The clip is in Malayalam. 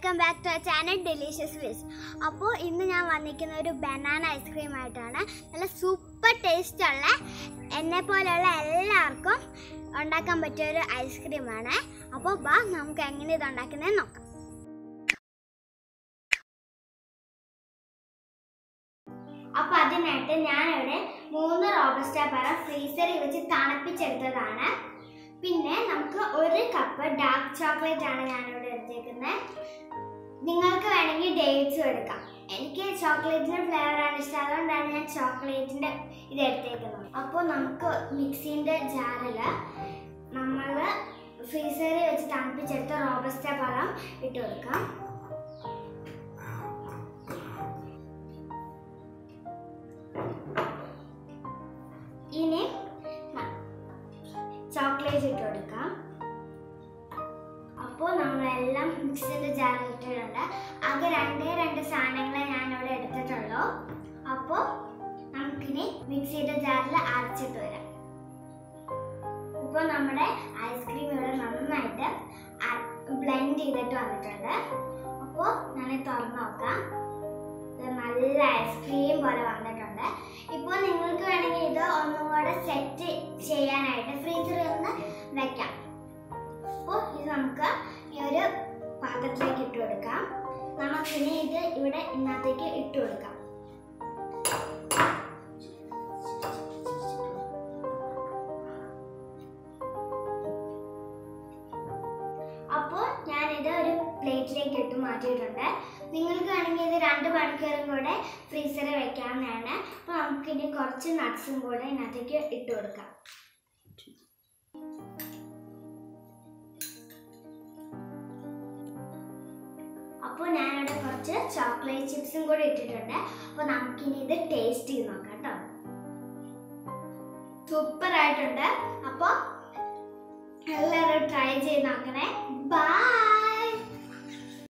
welcome back to channel delicious wiz അപ്പോൾ ഇന്ന് ഞാൻ വന്നിരിക്കുന്ന ഒരു ബനാന ഐസ്ക്രീം ആയിട്ടാണ് നല്ല സൂപ്പർ ടേസ്റ്റ് ഉള്ള എന്നെ പോലെയുള്ള എല്ലാവർക്കും ഉണ്ടാക്കാൻ പറ്റിയ ഒരു ഐസ്ക്രീമാണ് അപ്പോൾ ബാ നമുക്ക് എങ്ങനെ ഇത് ഉണ്ടാക്കുന്നത് നോക്കാം അപ്പോൾ അതിനായിട്ട് ഞാനിവിടെ മൂന്ന് റോബസ്റ്റ പഴം ഫ്രീസറിൽ വെച്ച് തണുപ്പിച്ചെടുത്തതാണ് പിന്നെ നമുക്ക് ഒരു കപ്പ് ഡാർക്ക് ചോക്ലേറ്റ് ആണ് ഞാനിവിടെ എടുത്തേക്കുന്നത് നിങ്ങൾക്ക് വേണമെങ്കിൽ ഡേറ്റ്സും എടുക്കാം എനിക്ക് ചോക്ലേറ്റിന്റെ ഫ്ലേവർ ആണ് ഇഷ്ടം അതുകൊണ്ടാണ് ഞാൻ ചോക്ലേറ്റിന്റെ ഇത് എടുത്തേക്കുന്നത് അപ്പോൾ നമുക്ക് മിക്സിന്റെ ജാറിൽ നമ്മൾ ഫ്രീസറിൽ വെച്ച് തണുപ്പിച്ചെടുത്ത റോബസ്റ്റ പഴം ഇട്ട് കൊടുക്കാം ഇനി ചോക്ലേറ്റ് ഇട്ട് കൊടുക്കാം അപ്പോൾ നമ്മളെല്ലാം മിക്സിൻ്റെ ജാറിൽ ഇട്ടിട്ടുണ്ട് ആകെ രണ്ടേ രണ്ട് സാധനങ്ങളെ ഞാനിവിടെ എടുത്തിട്ടുള്ളൂ അപ്പോൾ നമുക്കിനി മിക്സിയുടെ ജാറിൽ അരച്ചിട്ട് വരാം ഇപ്പോൾ നമ്മുടെ ഐസ്ക്രീം ഇവിടെ നന്നായിട്ട് ബ്ലെൻഡ് ചെയ്തിട്ട് വന്നിട്ടുണ്ട് അപ്പോൾ ഞാനിത് തുറന്ന് നോക്കാം ഇത് നല്ല ഐസ്ക്രീം പോലെ വന്നിട്ടുണ്ട് ഇപ്പോൾ നിങ്ങൾക്ക് വേണമെങ്കിൽ ഇത് ഒന്നും കൂടെ സെറ്റ് ചെയ്യാനായിട്ട് ഫ്രീസറിൽ ഒന്ന് വെക്കാം അപ്പോൾ ഇത് നമുക്ക് ഈ ഒരു പാത്രത്തിലേക്ക് ഇട്ട് കൊടുക്കാം നമുക്കിനി ഇത് ഇവിടെ ഇന്നത്തേക്ക് ഇട്ട് കൊടുക്കാം അപ്പോൾ ഞാനിത് ഒരു പ്ലേറ്റിലേക്ക് ഇട്ട് മാറ്റിയിട്ടുണ്ട് നിങ്ങൾക്ക് വേണമെങ്കിൽ ഇത് രണ്ട് മണിക്കൂറും കൂടെ ഫ്രീസറിൽ വെക്കാവുന്നതാണ് അപ്പോൾ നമുക്കിനി കുറച്ച് നട്ട്സും കൂടെ ഇതിനകത്തേക്ക് ഇട്ട് കൊടുക്കാം അപ്പോൾ ഞാനിവിടെ കുറച്ച് ചോക്ലേറ്റ് ചിപ്സും കൂടെ ഇട്ടിട്ടുണ്ട് അപ്പോൾ നമുക്കിനി ഇത് ടേസ്റ്റ് ചെയ്ത് നോക്കാം കേട്ടോ സൂപ്പർ ആയിട്ടുണ്ട് അപ്പോൾ എല്ലാവരും ട്രൈ ചെയ്ത് നോക്കണേ ബൈ